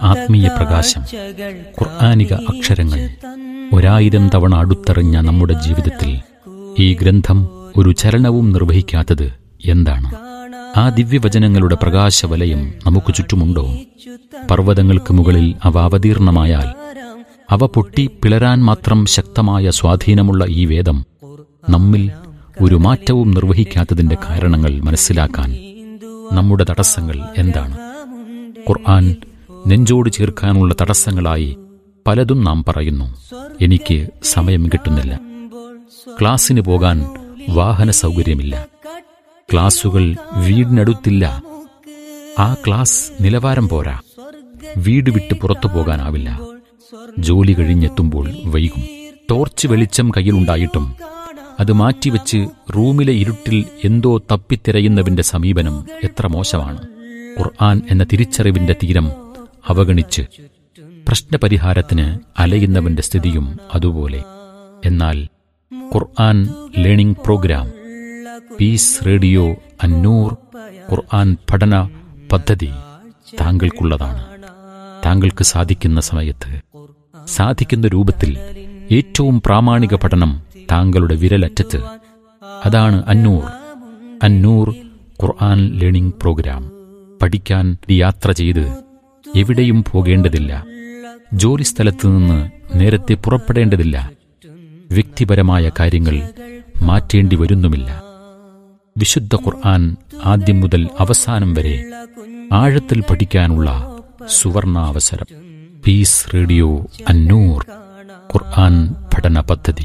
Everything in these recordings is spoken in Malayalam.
ആത്മീയ പ്രകാശം ഖുർആാനിക അക്ഷരങ്ങൾ ഒരായിരം തവണ അടുത്തെറിഞ്ഞ നമ്മുടെ ജീവിതത്തിൽ ഈ ഗ്രന്ഥം ഒരു ചലനവും നിർവഹിക്കാത്തത് എന്താണ് ആ ദിവ്യവചനങ്ങളുടെ പ്രകാശവലയം നമുക്ക് ചുറ്റുമുണ്ടോ പർവ്വതങ്ങൾക്ക് മുകളിൽ അവ അവതീർണമായാൽ അവ പൊട്ടി പിളരാൻ മാത്രം ശക്തമായ സ്വാധീനമുള്ള ഈ വേദം നമ്മിൽ ഒരു മാറ്റവും നിർവഹിക്കാത്തതിന്റെ കാരണങ്ങൾ മനസ്സിലാക്കാൻ നമ്മുടെ തടസ്സങ്ങൾ എന്താണ് ഖുർആൻ നെഞ്ചോട് ചേർക്കാനുള്ള തടസ്സങ്ങളായി പലതും നാം പറയുന്നു എനിക്ക് സമയം കിട്ടുന്നില്ല ക്ലാസ്സിന് പോകാൻ വാഹന സൗകര്യമില്ല ക്ലാസുകൾ വീടിനടുത്തില്ല ആ ക്ലാസ് നിലവാരം പോരാ വീട് വിട്ട് പുറത്തു പോകാനാവില്ല ജോലി കഴിഞ്ഞെത്തുമ്പോൾ വൈകും ടോർച്ച് വെളിച്ചം കയ്യിലുണ്ടായിട്ടും അത് മാറ്റിവെച്ച് റൂമിലെ ഇരുട്ടിൽ എന്തോ തപ്പിത്തിരയുന്നവന്റെ സമീപനം എത്ര മോശമാണ് ഖുർആൻ എന്ന തിരിച്ചറിവിന്റെ തീരം അവഗണിച്ച് പ്രശ്നപരിഹാരത്തിന് അലയുന്നവന്റെ സ്ഥിതിയും അതുപോലെ എന്നാൽ Quran learning programme peace radio Annoor Quran പഠന പദ്ധതി താങ്കൾക്കുള്ളതാണ് താങ്കൾക്ക് സാധിക്കുന്ന സമയത്ത് സാധിക്കുന്ന രൂപത്തിൽ ഏറ്റവും പ്രാമാണിക പഠനം താങ്കളുടെ വിരലറ്റത്ത് അതാണ് അന്നൂർ അന്നൂർ ഖുർആൻ ലേണിംഗ് പ്രോഗ്രാം പഠിക്കാൻ യാത്ര ചെയ്ത് എവിടെയും പോകേണ്ടതില്ല ജോലിസ്ഥലത്ത് നിന്ന് നേരത്തെ പുറപ്പെടേണ്ടതില്ല വ്യക്തിപരമായ കാര്യങ്ങൾ മാറ്റേണ്ടി വരുന്നുമില്ല വിശുദ്ധ ഖുർആൻ ആദ്യം മുതൽ അവസാനം വരെ ആഴത്തിൽ പഠിക്കാനുള്ള സുവർണാവസരം പീസ് റേഡിയോ അന്നൂർ ഖുർആൻ പഠന പദ്ധതി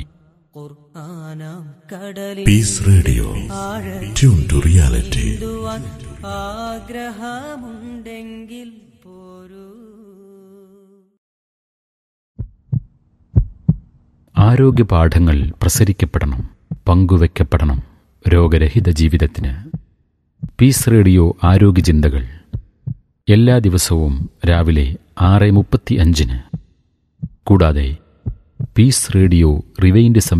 peace radio tune to reality ആഗ്രഹമുണ്ടെങ്കിൽ പോരൂ ആരോഗ്യ പാഠങ്ങൾ പ്രസരിക്കപ്പെടണം പങ്കുവെക്കപ്പെടണം രോഗരഹിത ജീവിതത്തിന് പീസ് റേഡിയോ ആരോഗ്യ ചിന്തകൾ എല്ലാ ദിവസവും രാവിലെ ആറ് മുപ്പത്തി അഞ്ചിന് കൂടാതെ പീസ് റേഡിയോ റിവൈൻഡ്